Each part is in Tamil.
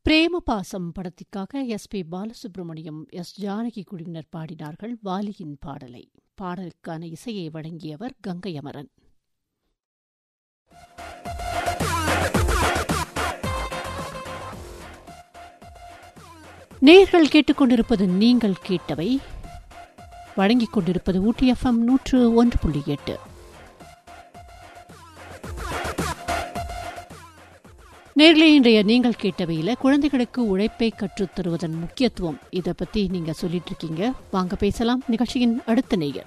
பிரேம பாசம் படத்திற்காக S P Balasubrahmanyam S Janaki குழுவினர் பாடினார்கள் வாலியின் பாடலை பாடலுக்கான இசையை வழங்கியவர் கங்கை அமரன் நேர்கள் கேட்டுக்கொண்டிருப்பது நீங்கள் கேட்டவை வழங்கிக் கொண்டிருப்பது ஊட்டி எஃப்எம் நூற்று ஒன்று புள்ளி எட்டு நேர்களே இன்றைய நீங்கள் கேட்டவையில் குழந்தைகளுக்கு உழைப்பை கற்றுத் தருவதன் முக்கியத்துவம் இதை பற்றி நீங்கள் சொல்லிட்டு இருக்கீங்க வாங்க பேசலாம் நிகழ்ச்சியின் அடுத்த நேயர்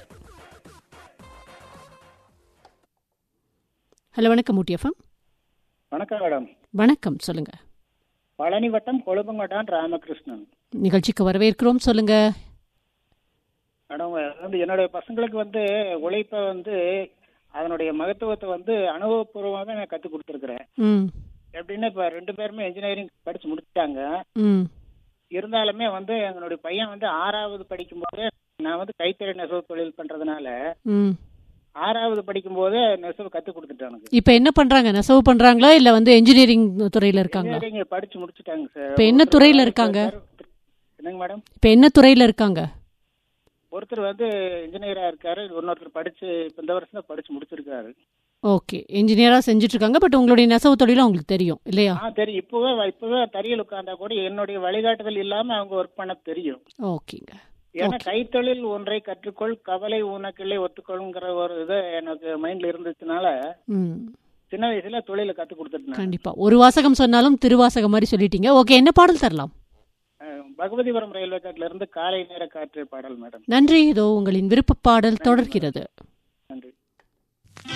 ஹலோ வணக்கம் ஊட்டி எஃப்எம் வணக்கம் மேடம் வணக்கம் சொல்லுங்க பழனி வட்டம் கொழும்பங்கோட்டான் ராமகிருஷ்ணன் நிகழ்ச்சிக்கு வரவேற்கிறோம் சொல்லுங்க மேடம் வந்து என்னுடைய பசங்களுக்கு வந்து உழைப்பை வந்து அதனுடைய மகத்துவத்தை வந்து அனுபவபூர்வமாக நான் கற்றுக் கொடுத்துருக்குறேன் ம் எப்படின்னா இப்போ ரெண்டு பேருமே இன்ஜினியரிங் படிச்சு முடிச்சிட்டாங்க ம் இருந்தாலுமே வந்து எங்களுடைய பையன் வந்து ஆறாவது படிக்கும்போது நான் வந்து கைத்தறி நெசவு தொழில் பண்றதுனால ம் ஆறாவது படிக்கும்போது நெசவு கற்றுக் கொடுத்துட்டேன் எனக்கு இப்போ என்ன பண்றாங்க நெசவு பண்றாங்களா இல்ல வந்து என்ஜினியரிங் துறையில இருக்காங்களா இன்ஜினியரிங் படிச்சு முடிச்சிட்டாங்க சார் இப்ப என்ன துறையில இருக்காங்க? என்னங்க மேடம் இப்போ என்ன துறையில இருக்காங்க ஒருத்தர் வந்து இன்ஜினியரா இருக்காரு இன்னொருத்தர் படிச்சு இப்ப இந்த வருஷம் தான் படிச்சு முடிச்சிருக்காரு ஓகே இன்ஜினியரா செஞ்சுட்டு இருக்காங்க பட் உங்களுடைய நெசவு தொழிலும் அவங்களுக்கு தெரியும் இல்லையா ஆ தெரியும் இப்பவே இப்பவே தறியல் உட்கார்ந்தா கூட என்னுடைய வழிகாட்டுதல் இல்லாம அவங்க ஒர்க் பண்ண தெரியும் ஓகேங்க ஏன்னா கைத்தொழில் ஒன்றை கற்றுக்கொள் கவலை உனக்கில்லை ஒத்துக்கொள்ங்கிற ஒரு இது எனக்கு மைண்ட்ல இருந்துச்சுனால ம் சின்ன வயசுல தொழிலை கத்து கொடுத்துட்டேன் கண்டிப்பா ஒரு வாசகம் சொன்னாலும் திருவாசகம் மாதிரி சொல்லிட்டீங்க ஓகே என்ன பாடல் தரலாம் அஹ், பகவதிபுரம் ரயில்வே காட்டுல இருந்து காலை நேர காற்று பாடல் மேடம் நன்றி இதோ உங்களின் விருப்ப பாடல் தொடர்கிறது நன்றி